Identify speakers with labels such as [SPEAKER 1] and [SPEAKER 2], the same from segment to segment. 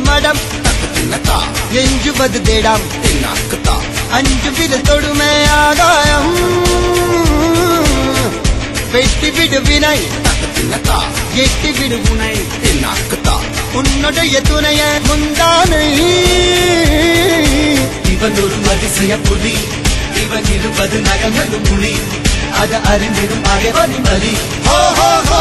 [SPEAKER 1] மடம் எஞ்சுவது தேடாம் அஞ்சு விரல் தொடுமே ஆகாயம் வெட்டி விடு வினை எட்டி விடு உனை உன்னுடைய துணைய முந்தானை
[SPEAKER 2] இவன் ஒரு அதிசய புலி இவன் இருப்பது நகங்களும் புலி அது அறிந்திடும் அகைவனின் வலி
[SPEAKER 1] ஹோ ஹோ ஹோ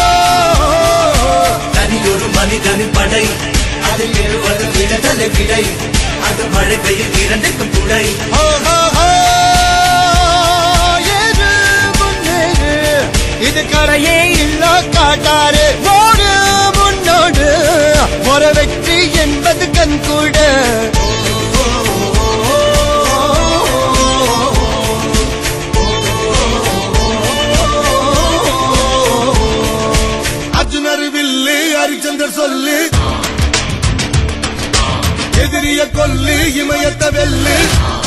[SPEAKER 2] தனி ஒரு மனிதனின் படை அதில் எழுவது விடுதலை விடை அது மழை பெய்யும் இரண்டுக்கும் துணை
[SPEAKER 1] ஹோ ஹோ ஹோ ஏறு முன்னேறு இது கரையே இல்ல காட்டாறு ஓடு முன்னோடு ஒரு வெற்றி என்பது கண் கூட
[SPEAKER 3] அர்ஜுனர் வில்லு ஹரிச்சந்தர் சொல்லு எதிரிய கொல்லு இமயத்த வெல்லு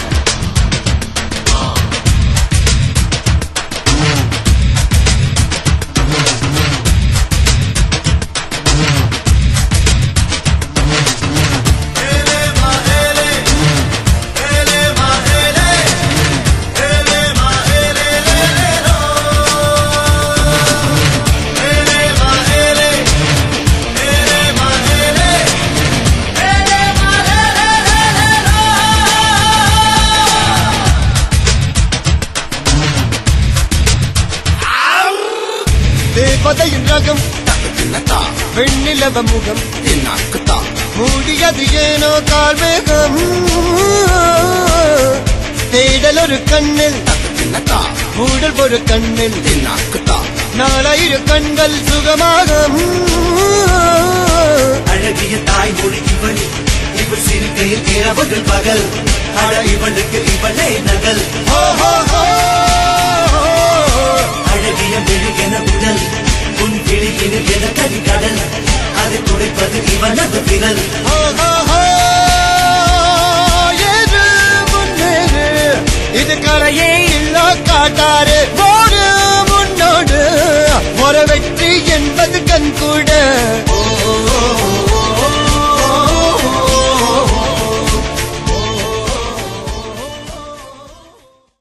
[SPEAKER 1] தேவதையின் ரகம் வெண்ணிலவ முகம் மூடியது ஏனோ கால்வேகம் தேடல் ஒரு கண்ணில் மூடல் ஒரு கண்ணில் நாலாயிரு கண்கள் சுகமாக
[SPEAKER 2] அழகிய தாய்மொழி இவள் இவள் சிறுகையில் இரவுகள் பகல் அழ இவளுக்கு இவளே நகல் அழகிய மெழுகென உடல் உன் கிளியினில் என கரி கடல் அதை துடைப்பது இவனது விரல்
[SPEAKER 1] ஏறு முன்னேறு இது கரையே இல்ல காட்டாறு ஓடு முன்னோடு ஒரு வெற்றி என்பது கண் கூட